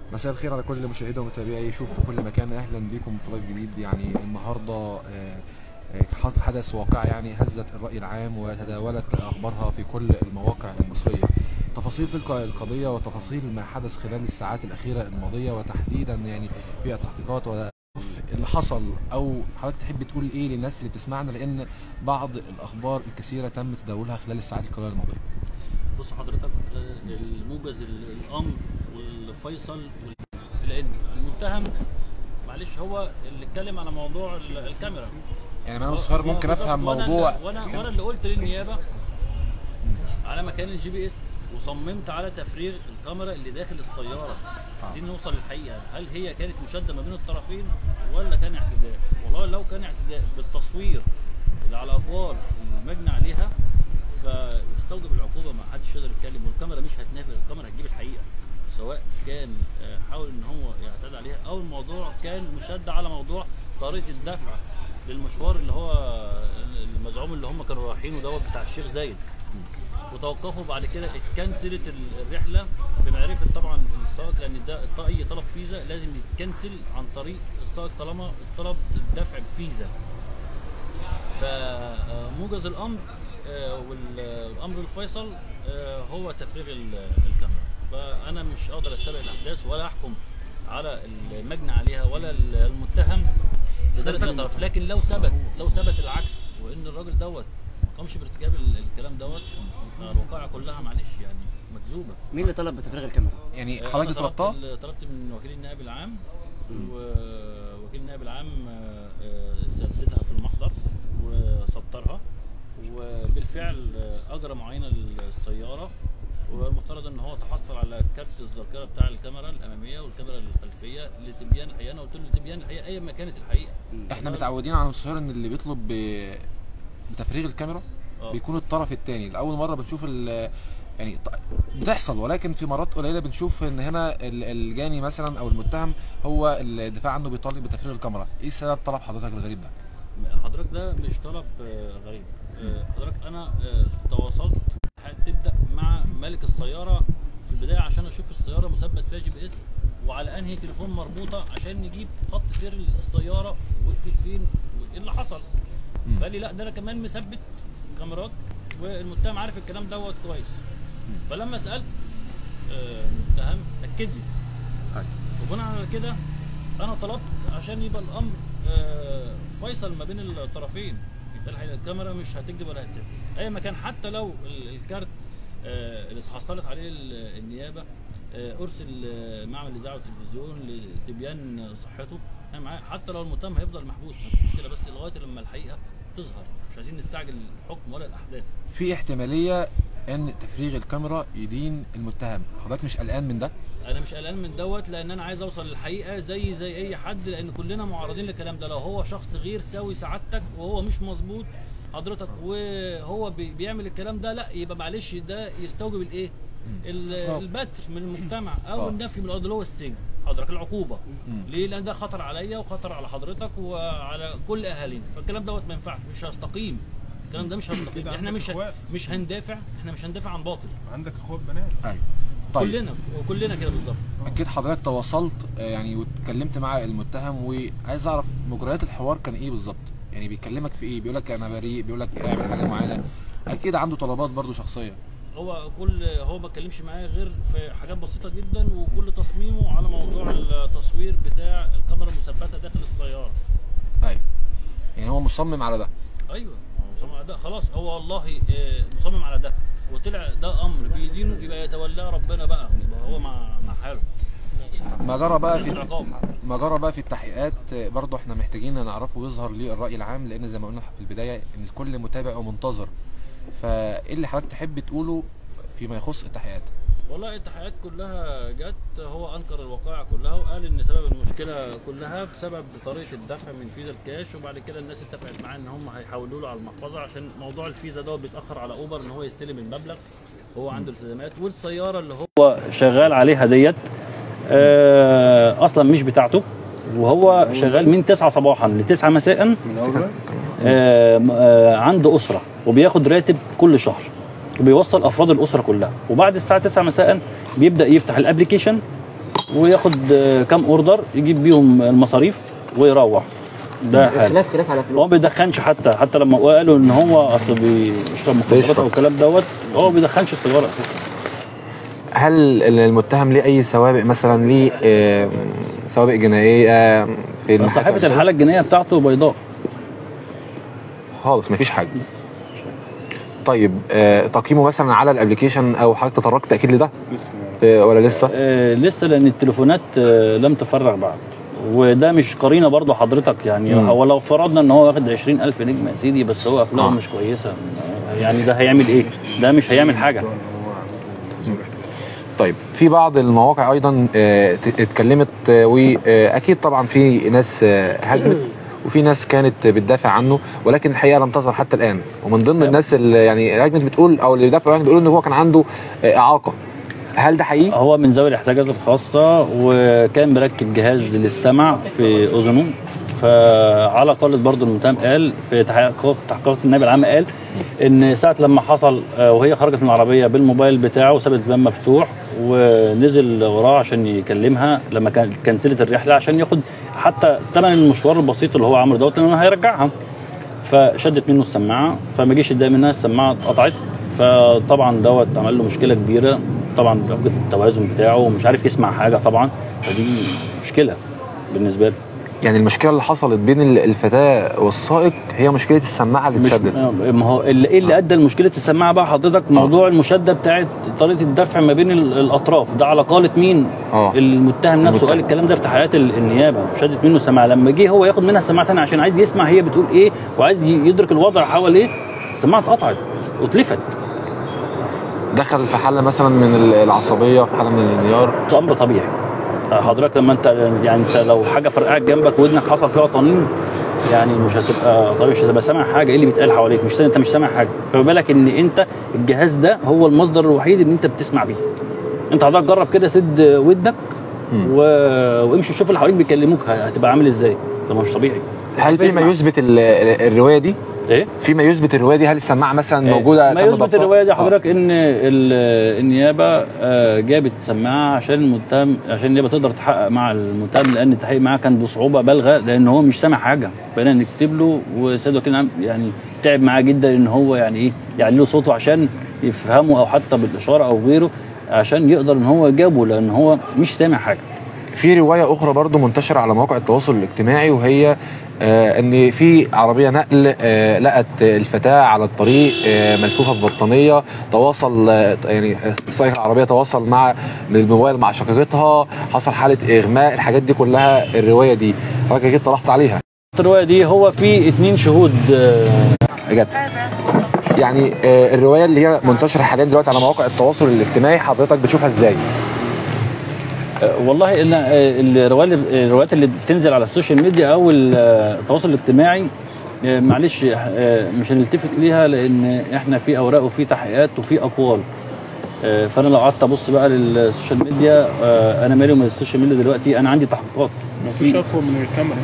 مساء الخير على كل مشاهدي ومتابعي شوف في كل مكان اهلا بكم في لايف جديد يعني النهارده آه، آه، حدث واقع يعني هزت الراي العام وتداولت اخبارها في كل المواقع المصريه تفاصيل تلك القضيه وتفاصيل ما حدث خلال الساعات الاخيره الماضيه وتحديدا يعني في التحقيقات و اللي حصل او حضرتك تحب تقول ايه للناس اللي بتسمعنا لان بعض الاخبار الكثيره تم تداولها خلال الساعات القليله الماضيه بص حضرتك آه، الموجز ال- الامر والفيصل وال- لان المتهم معلش هو اللي اتكلم على موضوع ال- الكاميرا يعني انا مستشار ممكن بالظبط، افهم وأنا موضوع اللي- وانا وانا اللي قلت للنيابه على مكان الجي بي اس وصممت على تفريغ الكاميرا اللي داخل السياره عايزين نوصل للحقيقه هل هي كانت مشاده ما بين الطرفين ولا كان اعتداء والله لو كان اعتداء بالتصوير اللي على اقوال المجني عليها فيستوجب العقوبه ما حدش يقدر يتكلم والكاميرا مش هتنافق الكاميرا هتجيب الحقيقه سواء كان آه، حاول ان هو يعتدي عليها او الموضوع كان مشد على موضوع طريقه الدفع للمشوار اللي هو المزعوم اللي هم كانوا رايحينه دوت بتاع الشيخ زايد وتوقفوا بعد كده اتكنسلت ال- الرحله بمعرفه طبعا السائق لان ده الط- اي طلب فيزا لازم يتكنسل عن طريق السائق طالما الطلب الدفع بفيزا فموجز الامر آه، والامر الفيصل آه، هو تفريغ ال- الكاميرا فانا مش اقدر استبعد الاحداث ولا احكم على المجني عليها ولا المتهم بدرجه الطرف لكن لو ثبت لو ثبت العكس وان الراجل دوت ما قامش بارتكاب ال- الكلام دوت الوقائع كلها معلش يعني مكذوبه مين اللي طلب بتفريغ الكاميرا؟ يعني آه، حضرتك أنا طلبت طلبتها ال- طلبت من وكيل النائب العام ووكيل النائب العام آه، آه، سددها في المحضر وسطرها وبالفعل آه، اجرى معاينه للسياره والمفترض ان هو تحصل على كارت الذاكره بتاع الكاميرا الاماميه والكاميرا الخلفيه لتبيان الحقيقه انا قلت له لتبيان الحقيقه ايا ما كانت الحقيقه احنا متعودين على المستشار ان اللي بيطلب ب- بتفريغ الكاميرا آه. بيكون الطرف الثاني لاول مره بنشوف ال- يعني ط- بتحصل ولكن في مرات قليله بنشوف ان هنا ال- الجاني مثلا او المتهم هو الدفاع عنه بيطالب بتفريغ الكاميرا ايه سبب طلب حضرتك الغريب ده حضرتك ده مش طلب آه، غريب آه، حضرتك انا آه، تواصلت هتبدا مع مالك السياره في البدايه عشان اشوف السياره مثبت فيها جي بي اس وعلى انهي تليفون مربوطه عشان نجيب خط سير السياره وقفت فين وايه اللي حصل مم. فقال لي لا ده انا كمان مثبت كاميرات والمتهم عارف الكلام دوت كويس فلما سالت آه، المتهم اكد لي أيوة. وبناء على كده انا طلبت عشان يبقى الامر آه، فيصل ما بين الطرفين يبقى الحقيقة الكاميرا مش هتكذب ولا هتكذب اي مكان حتى لو ال- الكارت آه، اللي اتحصلت عليه ال- النيابه آه، ارسل آه، معمل الاذاعه والتلفزيون لتبيان صحته انا معاه حتى لو المتهم هيفضل محبوس مفيش مشكله بس لغايه لما الحقيقه تظهر مش عايزين نستعجل الحكم ولا الاحداث في احتماليه ان تفريغ الكاميرا يدين المتهم حضرتك مش قلقان من ده انا مش قلقان من دوت لان انا عايز اوصل للحقيقه زي زي اي حد لان كلنا معرضين للكلام ده لو هو شخص غير سوي سعادتك وهو مش مظبوط حضرتك وهو بي- بيعمل الكلام ده لا يبقى معلش ده يستوجب الايه ال- البتر من المجتمع او آه. النفي من الارض اللي هو السجن حضرتك العقوبه مم. ليه لان ده خطر عليا وخطر على حضرتك وعلى كل اهالينا فالكلام دوت ما ينفعش مش هستقيم الكلام ده مش هستقيم كده احنا عندك مش إخوات. مش هندافع احنا مش هندافع عن باطل عندك اخوات بنات ايوه طيب كلنا وكلنا كده بالظبط اكيد حضرتك تواصلت آه، يعني واتكلمت مع المتهم وعايز اعرف مجريات الحوار كان ايه بالظبط يعني بيكلمك في ايه بيقول لك انا بريء بيقول لك اعمل حاجه معينه اكيد عنده طلبات برضو شخصيه هو كل هو ما اتكلمش معايا غير في حاجات بسيطه جدا وكل تصميمه على موضوع التصوير بتاع الكاميرا المثبته داخل السياره ايوه يعني هو مصمم على ده ايوه هو مصمم على ده خلاص هو والله آه، مصمم على ده وطلع ده امر بيدينه يبقى يتولاه ربنا بقى يبقى هو مع مع حاله ما جرى بقى في العقاب ما جرى بقى في التحقيقات آه، برضو احنا محتاجين نعرفه ويظهر ليه الراي العام لان زي ما قلنا في البدايه ان الكل متابع ومنتظر فايه اللي حضرتك تحب تقوله فيما يخص التحقيقات والله التحقيقات كلها جت هو انكر الوقائع كلها وقال ان سبب المشكله كلها بسبب طريقه الدفع من فيزا الكاش وبعد كده الناس اتفقت معاه ان هم هيحولوا له على المحفظه عشان موضوع الفيزا ده بيتاخر على اوبر ان هو يستلم المبلغ هو عنده التزامات والسياره اللي هو شغال عليها ديت آه، اصلا مش بتاعته وهو شغال من 9 صباحا ل 9 مساء آه، آه، عنده اسره وبياخد راتب كل شهر وبيوصل افراد الاسره كلها وبعد الساعه 9 مساء بيبدا يفتح الابلكيشن وياخد آه، كام اوردر يجيب بيهم المصاريف ويروح ده حال خلاف خلاف على هو فلوس ما بيدخنش حتى حتى لما قالوا ان هو اصل بيشرب مخدرات بيشرب. او الكلام دوت هو ما بيدخنش السيجاره اساسا هل المتهم ليه اي سوابق مثلا ليه آه، سوابق جنائيه في بس صحيفه المحاكم؟ الحاله الجنائيه بتاعته بيضاء خالص مفيش حاجه طيب آه، تقييمه مثلا على الابلكيشن او حضرتك تطرقت اكيد لده آه، ولا لسه آه لسه لان التليفونات آه لم تفرغ بعد وده مش قرينه برضه حضرتك يعني مم. هو لو فرضنا ان هو واخد 20000 نجم يا سيدي بس هو اخلاقه آه. مش كويسه يعني ده هيعمل ايه؟ ده مش هيعمل حاجه طيب في بعض المواقع ايضا آه، ت- اتكلمت آه، واكيد طبعا في ناس آه، هاجمت وفي ناس كانت بتدافع عنه ولكن الحقيقه لم تظهر حتى الان ومن ضمن الناس اللي يعني هاجمت بتقول او اللي بيدافعوا يعني بيقولوا ان هو كان عنده آه، اعاقه هل ده حقيقي؟ هو من ذوي الاحتياجات الخاصه وكان مركب جهاز للسمع في اذنه فعلى قولة برضو المتهم قال في تحقيقات تحقيقات النائب العام قال ان ساعه لما حصل آه، وهي خرجت من العربيه بالموبايل بتاعه سابت الباب مفتوح ونزل وراه عشان يكلمها لما كان كنسلت الرحله عشان ياخد حتى ثمن المشوار البسيط اللي هو عمله دوت لانه هيرجعها فشدت منه السماعه فما جيش يتضايق منها السماعه اتقطعت فطبعا دوت عمل له مشكله كبيره طبعا بيفقد التوازن بتاعه ومش عارف يسمع حاجه طبعا فدي مشكله بالنسبه له يعني المشكله اللي حصلت بين ال- الفتاه والسائق هي مشكله السماعه اللي مش اتشدت ما هو اللي ايه اللي ادى لمشكله السماعه بقى حضرتك موضوع المشاده بتاعت طريقه الدفع ما بين ال- الاطراف ده على قاله مين اه المتهم نفسه المتهم. قال الكلام ده في تحقيقات ال- النيابه شدت منه السماعه لما جه هو ياخد منها السماعه تاني عشان عايز يسمع هي بتقول ايه وعايز ي- يدرك الوضع حواليه السماعه اتقطعت واتلفت دخل في حاله مثلا من ال- العصبيه في حاله من الانهيار ده امر طبيعي حضرتك لما انت يعني انت لو حاجه فرقعت جنبك ودنك حصل فيها طنين يعني مش هتبقى طبيعي مش هتبقى سامع حاجه ايه اللي بيتقال حواليك مش انت مش سامع حاجه فما بالك ان انت الجهاز ده هو المصدر الوحيد اللي انت بتسمع بيه انت حضرتك جرب كده سد ودنك مم. و... وامشي شوف اللي حواليك بيكلموك ه- هتبقى عامل ازاي ده مش طبيعي هل في ما بيسمع. يثبت ال- ال- الروايه دي؟ ايه في ما يثبت الروايه دي هل السماعه مثلا موجوده ما تم يثبت ضبطها؟ الروايه دي آه. حضرتك ان ال- النيابه آه، جابت سماعه عشان المتهم عشان النيابه تقدر تحقق مع المتهم لان التحقيق معاه كان بصعوبه بالغه لان هو مش سامع حاجه بقينا نكتب له والسيد وكيل العام يعني تعب معاه جدا ان هو يعني ايه يعلي له صوته عشان يفهمه او حتى بالاشاره او غيره عشان يقدر ان هو يجابه لان هو مش سامع حاجه في روايه اخرى برضو منتشره على مواقع التواصل الاجتماعي وهي آه ان في عربيه نقل آه لقت الفتاه على الطريق آه ملفوفه ببطانيه تواصل آه يعني سائق العربيه تواصل مع بالموبايل مع شقيقتها حصل حاله اغماء الحاجات دي كلها الروايه دي حضرتك اكيد طلعت عليها الروايه دي هو في اتنين شهود آه، بجد يعني آه الروايه اللي هي منتشره حاليا دلوقتي على مواقع التواصل الاجتماعي حضرتك بتشوفها ازاي؟ أه، والله ان الروايات الروايات اللي بتنزل على السوشيال ميديا او التواصل الاجتماعي أه، معلش أه، مش هنلتفت ليها لان احنا في اوراق وفي تحقيقات وفي اقوال أه، فانا لو قعدت ابص بقى للسوشيال ميديا أه، انا مالي ومن السوشيال ميديا دلوقتي انا عندي تحقيقات مفيش افضل من الكاميرا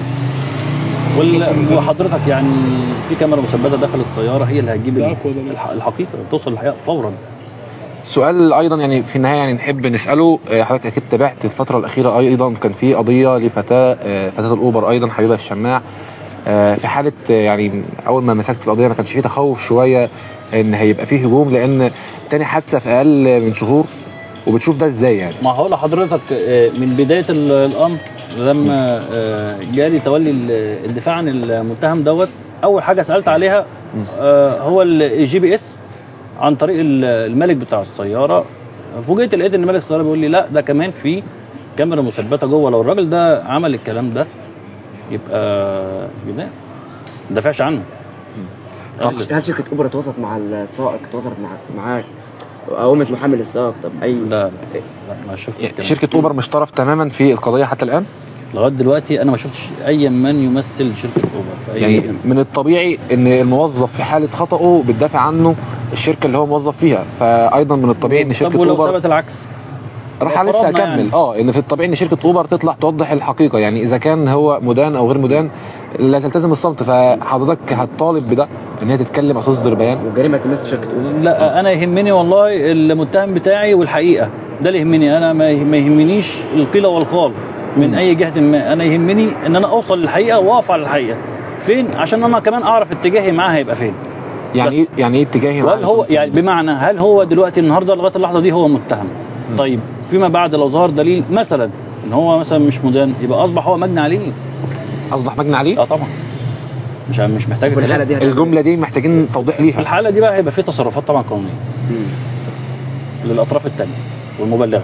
وال- وحضرتك يعني في كاميرا مثبته داخل السياره هي اللي هتجيب ده ال- أقوى دليل. الح- الحقيقه توصل للحقيقه فورا سؤال ايضا يعني في النهايه يعني نحب نساله آه، حضرتك اكيد تابعت الفتره الاخيره ايضا كان في قضيه لفتاه آه، فتاه الاوبر ايضا حبيبه الشماع آه، في حاله آه، يعني اول ما مسكت القضيه ما كانش فيه تخوف شويه ان هيبقى فيه هجوم لان تاني حادثه في اقل من شهور وبتشوف ده ازاي يعني ما هقول لحضرتك آه، من بدايه ال- الامر لما آه، جالي تولي ال- الدفاع عن المتهم دوت اول حاجه سالت عليها آه، هو الجي بي اس عن طريق ال- الملك بتاع السياره فوجئت لقيت ان ملك السياره بيقول لي لا ده كمان في كاميرا مثبته جوه لو الراجل ده عمل الكلام ده يبقى جنان ما دافعش عنه قال لي- هل شركه اوبر تواصلت مع السائق تواصلت مع معاك قومت محامي للسائق طب اي لا لا لا ما شفتش يعني كلام. شركه اوبر مش طرف تماما في القضيه حتى الان لغايه دلوقتي انا ما شفتش اي من يمثل شركه اوبر في اي يعني من الطبيعي ان الموظف في حاله خطأه بتدافع عنه الشركه اللي هو موظف فيها فايضا من الطبيعي ان طب شركه ولو اوبر ثبت العكس راح لو لسه فرضنا اكمل يعني. اه ان في الطبيعي ان شركه اوبر تطلع توضح الحقيقه يعني اذا كان هو مدان او غير مدان لا تلتزم الصمت فحضرتك هتطالب بده ان هي تتكلم او تصدر بيان والجريمه تمس شركه اوبر لا انا يهمني والله المتهم بتاعي والحقيقه ده اللي يهمني انا ما ما يهمنيش القيل والقال من اي جهه ما انا يهمني ان انا اوصل للحقيقه واقف على الحقيقه فين عشان انا كمان اعرف اتجاهي معاها هيبقى فين يعني بس. ايه يعني ايه اتجاهي مع وهل هو يعني بمعنى هل هو دلوقتي النهارده لغايه اللحظه دي هو متهم طيب فيما بعد لو ظهر دليل مثلا ان هو مثلا مش مدان يبقى اصبح هو مجني عليه اصبح مجني عليه اه طبعا مش مش محتاج في الحاله كلام. دي الجمله دي محتاجين توضيح في ليها الحاله دي بقى هيبقى في تصرفات طبعا قانونيه مم. للاطراف الثانيه والمبلغه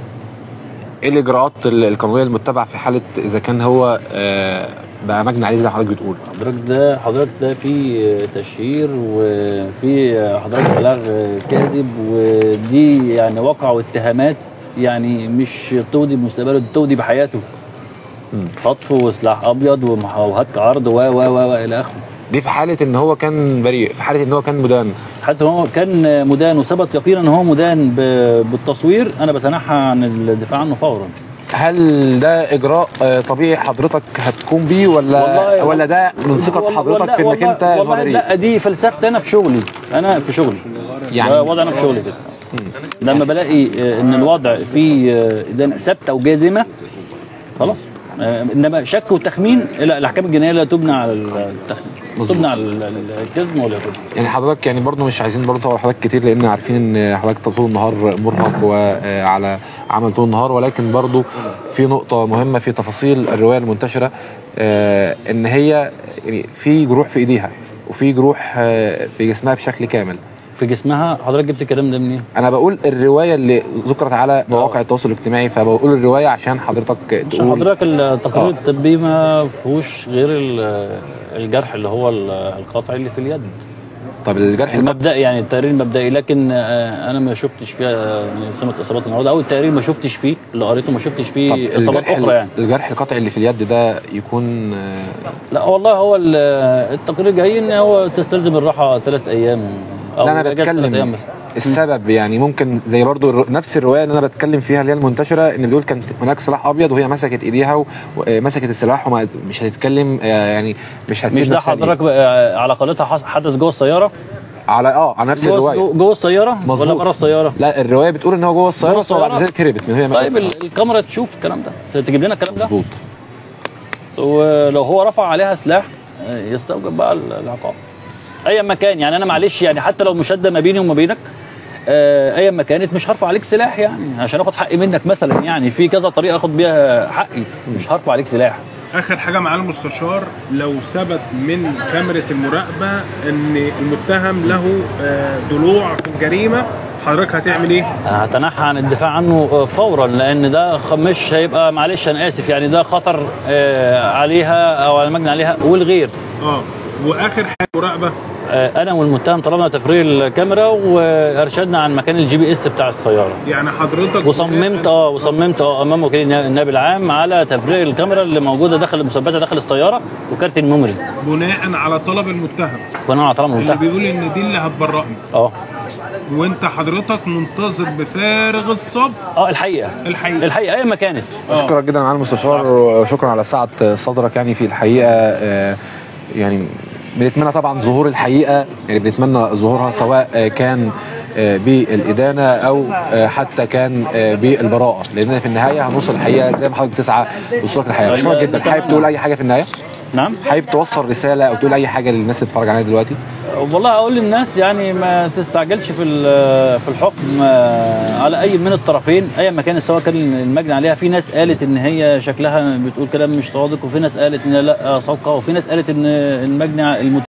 ايه الاجراءات ال- القانونيه المتبعه في حاله اذا كان هو آه، بقى مجني عليه زي ما حضرتك بتقول حضرتك ده حضرتك ده في تشهير وفي حضرتك بلاغ كاذب ودي يعني واقع واتهامات يعني مش تودي بمستقبله دي تودي بحياته مم. خطف وسلاح ابيض ومح- وهتك عرض و و و و الى اخره دي في حاله ان هو كان بريء في حاله ان هو كان مدان حتى هو كان مدان وثبت يقينا ان هو مدان ب- بالتصوير انا بتنحى عن الدفاع عنه فورا هل ده اجراء آه، طبيعي حضرتك هتقوم بيه ولا والله- ولا ده من ثقه والله- حضرتك والله- في انك والله- انت والله بريء لا دي فلسفتي انا في شغلي انا في شغلي يعني- يعني وضع انا في شغلي كده لما بلاقي آه، ان الوضع فيه آه، إدانة ثابته وجازمه خلاص آه، انما شك وتخمين لا الاحكام الجنائيه لا تبنى على التخمين مظبوط. تبنى على ال- ال- الكذب واليقين يعني حضرتك يعني برضه مش عايزين برضه نطول حضرتك كتير لان عارفين ان حضرتك طول النهار مرهق وعلى عمل طول النهار ولكن برضه في نقطة مهمة في تفاصيل الرواية المنتشرة آه، ان هي يعني في جروح في ايديها وفي جروح آه، في جسمها بشكل كامل في جسمها حضرتك جبت الكلام ده منين؟ انا بقول الرواية اللي ذكرت على مواقع التواصل الاجتماعي فبقول الرواية عشان حضرتك عشان تقول حضرتك التقرير آه. الطبي ما فيهوش غير ال- الجرح اللي هو ال- القطعي اللي في اليد طب الجرح القط- المبدئي يعني التقرير المبدئي لكن آه، انا ما شفتش فيها سمة اصابات النهارده او التقرير ما شفتش فيه اللي قريته ما شفتش طب فيه اصابات الجرح اخرى يعني الجرح القطعي اللي في اليد ده يكون آه، لا والله هو ال- التقرير جاي ان هو تستلزم الراحه ثلاث ايام او لا انا إجازة ثلاث بتكلم ايام بس السبب يعني ممكن زي برضو الر- نفس الروايه اللي انا بتكلم فيها اللي هي المنتشره ان بيقول كان هناك سلاح ابيض وهي مسكت ايديها و- ومسكت السلاح ومش هتتكلم آه، يعني مش هتسيب مش ده نفسها حضرتك بقى على قولتها حص- حدث جوه السياره ليه. على اه على نفس جوه الروايه جوه السياره ولا مظبوط. بره السياره لا الروايه بتقول ان هو جوه السياره جوه وبعد السيارة؟ ذلك هربت من هي طيب ال- الكاميرا تشوف الكلام ده تجيب لنا الكلام ده مظبوط ولو هو رفع عليها سلاح آه، يستوجب بقى ال- العقاب ايا ما كان يعني انا معلش يعني حتى لو مشاده ما بيني وما بينك آه، ايا ما كانت مش هرفع عليك سلاح يعني عشان اخد حقي منك مثلا يعني في كذا طريقه اخد بيها حقي مش هرفع عليك سلاح اخر حاجه مع المستشار لو ثبت من كاميرا المراقبه ان المتهم له آه، ضلوع في الجريمه حضرتك هتعمل ايه؟ انا هتنحى عن الدفاع عنه آه، فورا لان ده خ- مش هيبقى معلش انا اسف يعني ده خطر آه، عليها او على المجني عليها والغير اه واخر حاجه مراقبه آه، انا والمتهم طلبنا تفريغ الكاميرا وارشدنا عن مكان الجي بي اس بتاع السياره يعني حضرتك وصممت اه وصممت اه امام وكيل النا- النائب العام على تفريغ الكاميرا اللي موجوده داخل المثبته داخل السياره وكارت الميموري بناء على طلب المتهم وانا على طالما اللي متهم بيقول ان دي اللي هتبرئني اه وانت حضرتك منتظر بفارغ الصبر اه الحقيقه الحقيقه الحقيقه ايا ما كانت شكرا جدا على المستشار وشكرا على سعه صدرك يعني في الحقيقه آه، يعني بنتمنى طبعا ظهور الحقيقه يعني بنتمنى ظهورها سواء آه، كان آه، بالادانه او آه، حتى كان آه، بالبراءه لان في النهايه هنوصل الحقيقه زي ما حضرتك بتسعى لوصولك الحقيقه شكرا جدا حابب تقول اي حاجه في النهايه نعم حابب توصل رساله او تقول اي حاجه للناس اللي بتتفرج علينا دلوقتي والله اقول للناس يعني ما تستعجلش في ال- في الحكم آه، على اي من الطرفين ايا ما كان سواء كان المجني عليها في ناس قالت ان هي شكلها بتقول كلام مش صادق وفي ناس قالت ان لا صادقه وفي ناس قالت ان المجني المت-